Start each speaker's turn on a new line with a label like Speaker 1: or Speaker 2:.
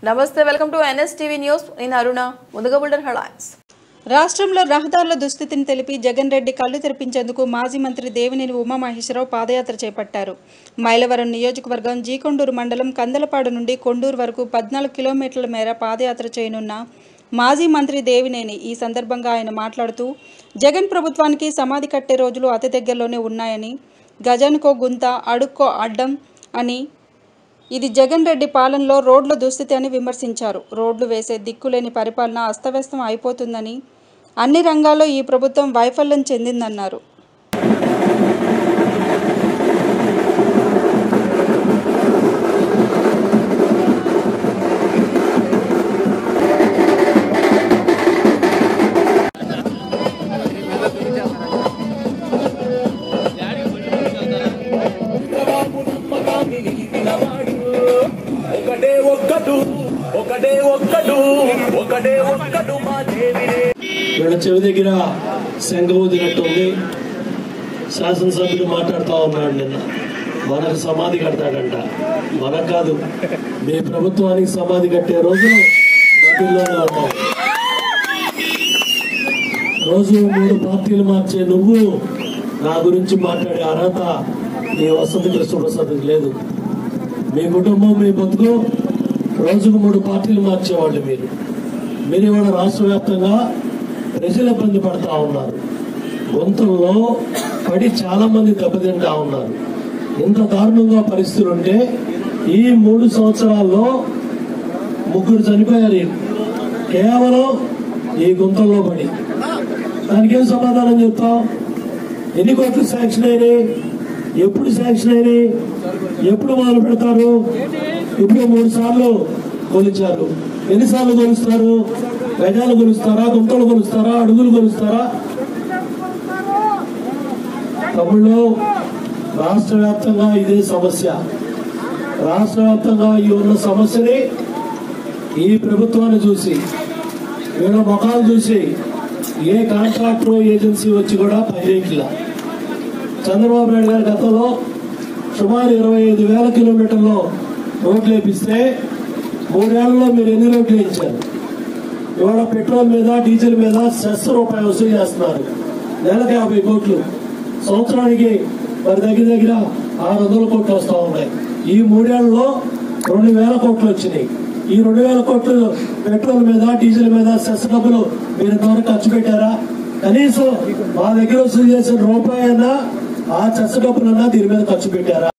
Speaker 1: నమస్తే welcome to NSTV news నేను అరుణ ముందుగా బుల్డర్ హెడ్లైన్స్
Speaker 2: రాష్ట్రంలో రహదారుల దుస్థితిని తెలిపి జగన్ రెడ్డి కళ్ళు తెరిపించేందుకు మాజీ మంత్రి దేవినేని ఉమామహేశ్వరరావు పాదయాత్ర చేపట్టారు మైలవరం నియోజకవర్గం జీకొండూరు మండలం కందలపాడు నుండి కొండూరు వరకు పద్నాలుగు కిలోమీటర్ల మేర పాదయాత్ర చేయనున్న మాజీ మంత్రి దేవినేని ఈ సందర్భంగా ఆయన మాట్లాడుతూ జగన్ ప్రభుత్వానికి సమాధి కట్టే రోజులు అతి దగ్గరలోనే ఉన్నాయని గజానికో గుంత అడుక్కో అడ్డం అని ఇది జగన్ రెడ్డి పాలనలో రోడ్ల దుస్థితి అని విమర్శించారు రోడ్లు వేసే దిక్కులేని పరిపాలన అస్తవ్యస్తం అయిపోతుందని అన్ని రంగాల్లో ఈ ప్రభుత్వం వైఫల్యం చెందిందన్నారు
Speaker 3: ఒకటే ఒక్కడు ఒకటే ఒక్కడు ఒకటే ఒక్కడు మా దేవినే
Speaker 4: వీళ్ళ చెవి దగ్గర శంఖ ఊదినట్టు ఉంది శాసనసభ్యుడు మాట్లాడుతూ ఉన్నాడు నిన్న మనకు సమాధి కడతాడంట మనకు కాదు మీ ప్రభుత్వానికి సమాధి కట్టే రోజులు దగ్గరలోనే ఉన్నాయి రోజు మూడు పార్టీలు మార్చే నువ్వు నా గురించి మాట్లాడే అర్హత నీ వసతి కృష్ణప్రసాద్కి లేదు మీ కుటుంబం మీ బతుకు రోజుకు మూడు పార్టీలు మార్చేవాళ్ళు మీరు మీరు ఇవాళ రాష్ట్ర వ్యాప్తంగా ప్రజలు ఇబ్బంది పడతా ఉన్నారు గొంతుల్లో పడి చాలా మంది దెబ్బతింటా ఉన్నారు ఇంత దారుణంగా పరిస్థితులు ఉంటే ఈ మూడు సంవత్సరాల్లో ముగ్గురు చనిపోయారు కేవలం ఈ గుంతల్లో పడి దానికి ఏం సమాధానం చెప్తాం ఎన్ని కోట్లు శాంక్షన్ అయినాయి ఎప్పుడు శాంక్షన్ అయినాయి ఎప్పుడు మొదలు పెడతారు ఇప్పుడు మూడు సార్లు కొలిచారు ఎన్నిసార్లు కొలుస్తారు గజాలు కొలుస్తారా గుంతలు కొలుస్తారా అడుగులు కొలుస్తారా తమిళ్లో రాష్ట్ర వ్యాప్తంగా ఇదే సమస్య రాష్ట్ర వ్యాప్తంగా ఈ ఉన్న సమస్యని ఈ ప్రభుత్వాన్ని చూసి వీళ్ళ ముఖాలు చూసి ఏ కాంట్రాక్టర్ ఏజెన్సీ వచ్చి కూడా పైరేకిలా చంద్రబాబు నాయుడు గారి గతంలో సుమారు ఇరవై ఐదు వేల కిలోమీటర్లో రోడ్లు వేపిస్తే మూడేళ్లలో మీరు ఎన్ని రోడ్లు వేయించారు ఇవాళ పెట్రోల్ మీద డీజిల్ మీద సెస్ రూపాయి వసూలు చేస్తున్నారు నెలకు యాభై కోట్లు సంవత్సరానికి మరి దగ్గర దగ్గర ఆరు వందల కోట్లు వస్తూ ఉన్నాయి ఈ మూడేళ్లలో రెండు వేల కోట్లు వచ్చినాయి ఈ రెండు వేల కోట్లు పెట్రోల్ మీద డీజిల్ మీద సెస్ డబ్బులు మీరు ఇంతవరకు ఖర్చు పెట్టారా కనీసం మా దగ్గర వసూలు చేసిన రూపాయి అన్నా ఆ చెత్త డబ్బులన్నా దీని మీద ఖర్చు పెట్టారా